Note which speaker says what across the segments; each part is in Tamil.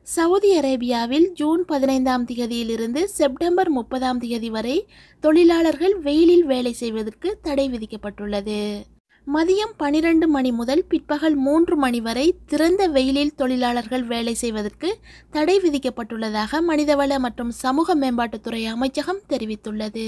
Speaker 1: சவுதி அரேபியாவில் ஜூன் பதினைந்தாம் திகதியிலிருந்து செப்டம்பர் முப்பதாம் திகதி வரை தொழிலாளர்கள் வெயிலில் வேலை செய்வதற்கு தடை விதிக்கப்பட்டுள்ளது மதியம் பனிரெண்டு மணி முதல் பிற்பகல் மூன்று மணி வரை திறந்த வெயிலில் தொழிலாளர்கள் வேலை செய்வதற்கு தடை விதிக்கப்பட்டுள்ளதாக மனிதவள மற்றும் சமூக மேம்பாட்டுத்துறை அமைச்சகம் தெரிவித்துள்ளது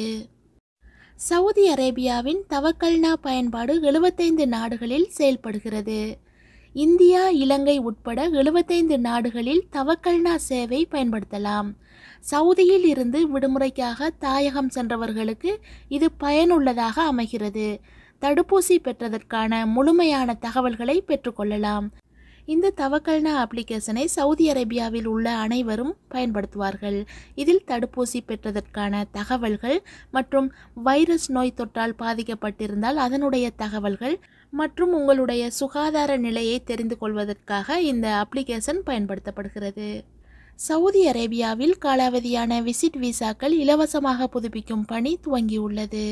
Speaker 1: சவுதி அரேபியாவின் தவக்கல்னா பயன்பாடு எழுபத்தைந்து நாடுகளில் செயல்படுகிறது இந்தியா இலங்கை உட்பட எழுபத்தைந்து நாடுகளில் தவக்கல்னா சேவை பயன்படுத்தலாம் சவுதியில் இருந்து விடுமுறைக்காக தாயகம் சென்றவர்களுக்கு இது பயனுள்ளதாக அமைகிறது தடுப்பூசி பெற்றதற்கான முழுமையான தகவல்களை பெற்றுக்கொள்ளலாம் இந்த தவக்கல்னா அப்ளிகேஷனை சவுதி அரேபியாவில் உள்ள அனைவரும் பயன்படுத்துவார்கள் இதில் தடுப்பூசி பெற்றதற்கான தகவல்கள் மற்றும் வைரஸ் நோய் தொற்றால் பாதிக்கப்பட்டிருந்தால் அதனுடைய தகவல்கள் மற்றும் உங்களுடைய சுகாதார நிலையை தெரிந்து கொள்வதற்காக இந்த அப்ளிகேஷன் பயன்படுத்தப்படுகிறது சவுதி அரேபியாவில் காலாவதியான விசிட் விசாக்கள் இலவசமாக புதுப்பிக்கும் பணி துவங்கியுள்ளது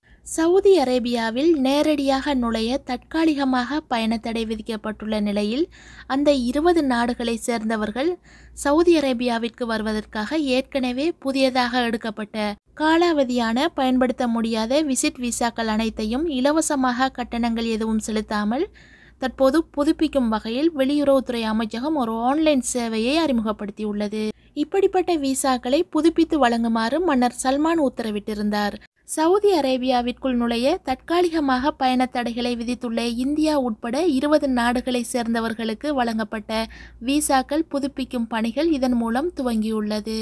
Speaker 1: சவுதி அரேபியாவில் நேரடியாக நுழைய தற்காலிகமாக பயணத்தடை விதிக்கப்பட்டுள்ள நிலையில் அந்த இருபது நாடுகளை சேர்ந்தவர்கள் சவுதி அரேபியாவிற்கு வருவதற்காக ஏற்கனவே புதியதாக எடுக்கப்பட்ட காலாவதியான பயன்படுத்த முடியாத விசிட் விசாக்கள் அனைத்தையும் இலவசமாக கட்டணங்கள் எதுவும் செலுத்தாமல் தற்போது புதுப்பிக்கும் வகையில் வெளியுறவுத்துறை அமைச்சகம் ஒரு ஆன்லைன் சேவையை அறிமுகப்படுத்தியுள்ளது இப்படிப்பட்ட விசாக்களை புதுப்பித்து வழங்குமாறு மன்னர் சல்மான் உத்தரவிட்டிருந்தார் சவுதி அரேபியாவிற்குள் நுழைய தற்காலிகமாக பயணத் தடைகளை விதித்துள்ள இந்தியா உட்பட இருபது நாடுகளை சேர்ந்தவர்களுக்கு வழங்கப்பட்ட விசாக்கள் புதுப்பிக்கும் பணிகள் இதன் மூலம் துவங்கியுள்ளது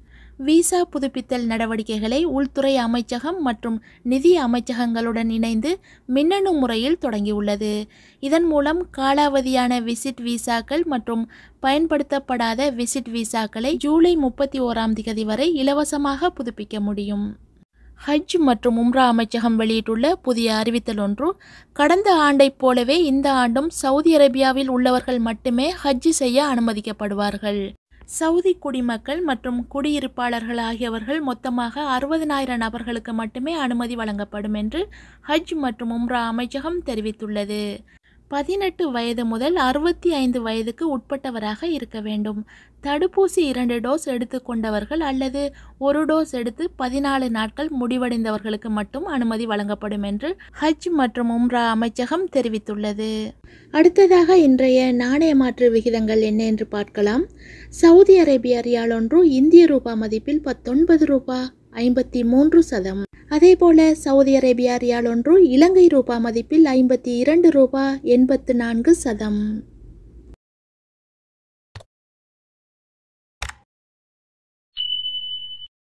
Speaker 1: விசா புதுப்பித்தல் நடவடிக்கைகளை உள்துறை அமைச்சகம் மற்றும் நிதி அமைச்சகங்களுடன் இணைந்து மின்னணு முறையில் தொடங்கியுள்ளது இதன் மூலம் காலாவதியான விசிட் விசாக்கள் மற்றும் பயன்படுத்தப்படாத விசிட் விசாக்களை ஜூலை முப்பத்தி ஓராம் திகதி வரை இலவசமாக புதுப்பிக்க முடியும் ஹஜ் மற்றும் உம்ரா அமைச்சகம் வெளியிட்டுள்ள புதிய அறிவித்தல் ஒன்று கடந்த ஆண்டைப் போலவே இந்த ஆண்டும் சவுதி அரேபியாவில் உள்ளவர்கள் மட்டுமே ஹஜ் செய்ய அனுமதிக்கப்படுவார்கள் சவுதி குடிமக்கள் மற்றும் குடியிருப்பாளர்கள் ஆகியவர்கள் மொத்தமாக அறுபதனாயிரம் நபர்களுக்கு மட்டுமே அனுமதி வழங்கப்படும் என்று ஹஜ் மற்றும் உம்ரா அமைச்சகம் தெரிவித்துள்ளது பதினெட்டு வயது முதல் அறுபத்தி ஐந்து வயதுக்கு உட்பட்டவராக இருக்க வேண்டும் தடுப்பூசி இரண்டு டோஸ் எடுத்துக்கொண்டவர்கள் அல்லது ஒரு டோஸ் எடுத்து பதினாலு நாட்கள் முடிவடைந்தவர்களுக்கு மட்டும் அனுமதி வழங்கப்படும் என்று ஹஜ் மற்றும் உம்ரா அமைச்சகம் தெரிவித்துள்ளது அடுத்ததாக இன்றைய நாணய மாற்று விகிதங்கள் என்ன என்று பார்க்கலாம் சவுதி அரேபிய ரியால் ஒன்று இந்திய ரூபா மதிப்பில் பத்தொன்பது ரூபா ஐம்பத்தி மூன்று சதம் அதேபோல சவுதி அரேபியா ரியால் ஒன்று இலங்கை ரூபா மதிப்பில் ஐம்பத்தி இரண்டு ரூபா எண்பத்து நான்கு சதம்